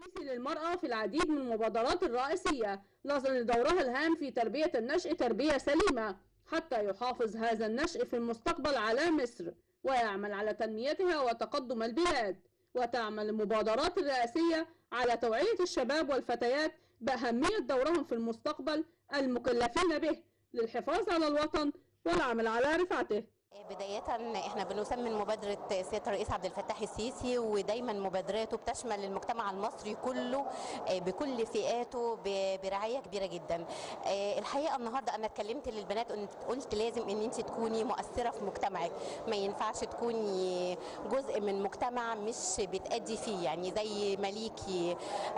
السيسي للمرأة في العديد من المبادرات الرئيسية نظرا لدورها الهام في تربية النشء تربية سليمة حتى يحافظ هذا النشء في المستقبل على مصر ويعمل على تنميتها وتقدم البلاد وتعمل المبادرات الرئاسية على توعية الشباب والفتيات بأهمية دورهم في المستقبل المكلفين به للحفاظ على الوطن والعمل على رفعته بداية احنا بنسمي مبادرة سيادة الرئيس عبد الفتاح السيسي ودايما مبادراته بتشمل المجتمع المصري كله بكل فئاته برعاية كبيرة جدا. الحقيقة النهاردة أنا اتكلمت للبنات قلت لازم إن أنت تكوني مؤثرة في مجتمعك، ما ينفعش تكوني جزء من مجتمع مش بتأدي فيه يعني زي مليكي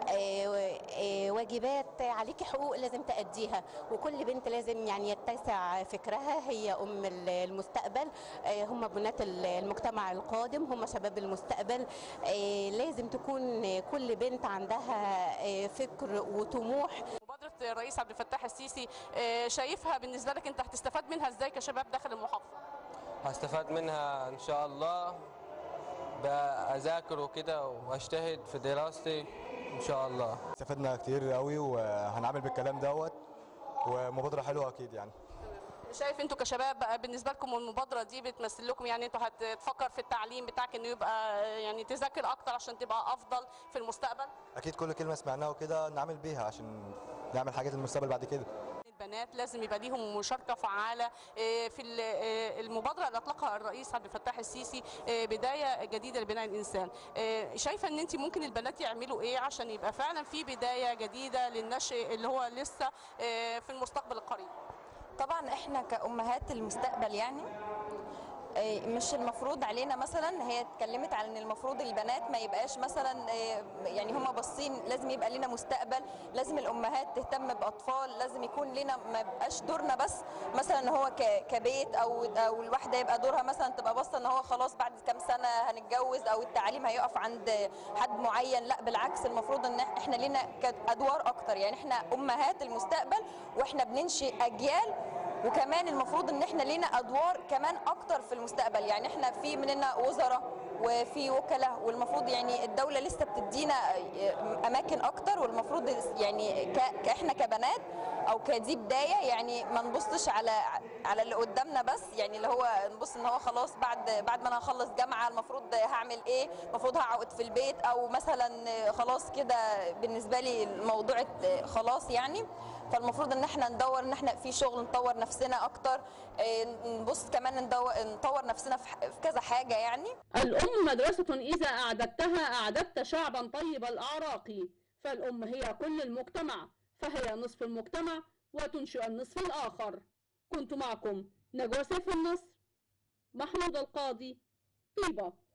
واجبات عليكي حقوق لازم تأديها وكل بنت لازم يعني يتسع فكرها هي أم المستقبل هم بنات المجتمع القادم هم شباب المستقبل لازم تكون كل بنت عندها فكر وطموح مبادرة الرئيس عبد الفتاح السيسي شايفها بالنسبة لك انت هتستفاد منها ازاي كشباب داخل المحافظة هستفاد منها ان شاء الله بأذاكر وكده واجتهد في دراستي ان شاء الله استفدنا كتير قوي وهنعمل بالكلام دوت ومبادرة حلوة اكيد يعني شايف انتوا كشباب بالنسبه لكم المبادره دي بتمثل لكم يعني انتوا هتفكر في التعليم بتاعك انه يبقى يعني تذاكر اكتر عشان تبقى افضل في المستقبل اكيد كل كلمه سمعناها وكده نعمل بيها عشان نعمل حاجات للمستقبل بعد كده البنات لازم يبقى ليهم مشاركه فعاله في المبادره اللي اطلقها الرئيس عبد الفتاح السيسي بدايه جديده لبناء الانسان شايفه ان انت ممكن البنات يعملوا ايه عشان يبقى فعلا في بدايه جديده للنشء اللي هو لسه في المستقبل القريب طبعا احنا كامهات المستقبل يعني مش المفروض علينا مثلا هي اتكلمت على ان المفروض البنات ما يبقاش مثلا يعني هم باصين لازم يبقى لنا مستقبل لازم الامهات تهتم باطفال لازم يكون لنا ما يبقاش دورنا بس مثلا هو كبيت او او الواحده يبقى دورها مثلا تبقى باصه ان هو خلاص بعد كام سنه هنتجوز او التعليم هيقف عند حد معين لا بالعكس المفروض ان احنا لنا ادوار اكتر يعني احنا امهات المستقبل واحنا بننشئ اجيال وكمان المفروض ان احنا لينا ادوار كمان اكتر في المستقبل يعني احنا في مننا وزراء وفي وكلاء والمفروض يعني الدوله لسه بتدينا اماكن اكتر والمفروض يعني احنا كبنات او كدي بدايه يعني ما نبصش على على اللي قدامنا بس يعني اللي هو نبص ان هو خلاص بعد بعد ما انا هخلص جامعه المفروض هعمل ايه المفروض هقعد في البيت او مثلا خلاص كده بالنسبه لي الموضوع خلاص يعني فالمفروض ان احنا ندور ان احنا في شغل نطور نفسنا اكتر نبص كمان ندور نطور نفسنا في كذا حاجه يعني الام مدرسه اذا اعددتها اعددت شعبا طيب الاعراق فالام هي كل المجتمع فهي نصف المجتمع وتنشئ النصف الاخر كنت معكم نجوى سيف النصر محمود القاضي طيبه